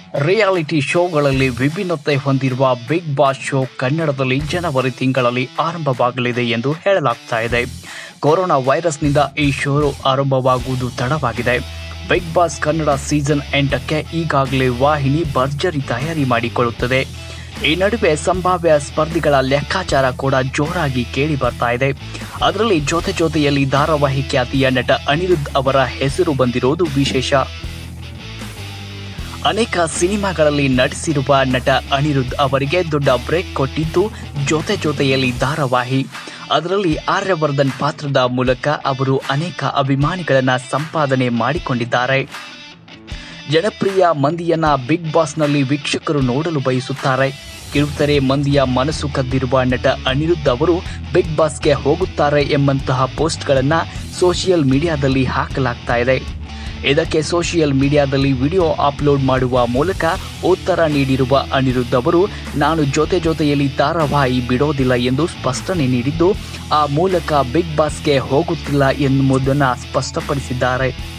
reality ಶೋಗಳಲ್ಲಿ ವಿಭಿನ್ನತೆ ಹೊಂದಿರುವ big boss show ಕನ್ನಡದಲ್ಲಿ ಜನವರಿ ತಿಂಗಳಲ್ಲಿ ಆರಂಭವಾಗಲಿದೆ ಎಂದು ಹೇಳಲಾಗ್ತಾ ಇದೆ ಕೊರೋನಾ ವೈರಸ್ನಿಂದ ಈ ಶೋ ಆರಂಭವಾಗುವುದು ತಡವಾಗಿದೆ ಬಿಗ್ ಬಾಸ್ ಕನ್ನಡ ಸೀಸನ್ ಎಂಟಕ್ಕೆ ಈಗಾಗಲೇ ವಾಹಿನಿ ಭರ್ಜರಿ ತಯಾರಿ ಮಾಡಿಕೊಳ್ಳುತ್ತದೆ ಈ ನಡುವೆ ಸಂಭಾವ್ಯ ಸ್ಪರ್ಧಿಗಳ ಲೆಕ್ಕಾಚಾರ ಕೂಡ ಜೋರಾಗಿ ಕೇಳಿ ಬರ್ತಾ ಇದೆ ಅದರಲ್ಲಿ ಜೊತೆ ಜೊತೆಯಲ್ಲಿ ಧಾರಾವಾಹಿ ಖ್ಯಾತಿಯ ನಟ ಅನಿರುದ್ಧ್ ಅವರ ಹೆಸರು ಬಂದಿರೋದು ವಿಶೇಷ ಅನೇಕ ಸಿನಿಮಾಗಳಲ್ಲಿ ನಟಿಸಿರುವ ನಟ ಅನಿರುದ್ಧ್ ಅವರಿಗೆ ದೊಡ್ಡ ಬ್ರೇಕ್ ಕೊಟ್ಟಿದ್ದು ಜೊತೆ ಜೊತೆಯಲ್ಲಿ ಧಾರಾವಾಹಿ ಅದರಲ್ಲಿ ಆರ್ಯವರ್ಧನ್ ಪಾತ್ರದ ಮೂಲಕ ಅವರು ಅನೇಕ ಅಭಿಮಾನಿಗಳನ್ನ ಸಂಪಾದನೆ ಮಾಡಿಕೊಂಡಿದ್ದಾರೆ ಜನಪ್ರಿಯ ಮಂದಿಯನ್ನ ಬಿಗ್ ಬಾಸ್ನಲ್ಲಿ ವೀಕ್ಷಕರು ನೋಡಲು ಬಯಸುತ್ತಾರೆ ಕಿರುತೆರೆ ಮಂದಿಯ ಮನಸ್ಸು ಕದ್ದಿರುವ ನಟ ಅನಿರುದ್ಧ್ ಅವರು ಬಿಗ್ ಬಾಸ್ಗೆ ಹೋಗುತ್ತಾರೆ ಎಂಬಂತಹ ಪೋಸ್ಟ್ಗಳನ್ನ ಸೋಷಿಯಲ್ ಮೀಡಿಯಾದಲ್ಲಿ ಹಾಕಲಾಗ್ತಾ ಇದೆ ಇದಕ್ಕೆ ಸೋಷಿಯಲ್ ಮೀಡಿಯಾದಲ್ಲಿ ವಿಡಿಯೋ ಅಪ್ಲೋಡ್ ಮಾಡುವ ಮೂಲಕ ಉತ್ತರ ನೀಡಿರುವ ಅನಿರುದ್ಧ್ ಅವರು ನಾನು ಜೊತೆ ಜೊತೆಯಲ್ಲಿ ಧಾರಾವಾಹಿ ಬಿಡೋದಿಲ್ಲ ಎಂದು ಸ್ಪಷ್ಟನೆ ನೀಡಿದ್ದು ಆ ಮೂಲಕ ಬಿಗ್ ಬಾಸ್ಗೆ ಹೋಗುತ್ತಿಲ್ಲ ಎನ್ನುವುದನ್ನು ಸ್ಪಷ್ಟಪಡಿಸಿದ್ದಾರೆ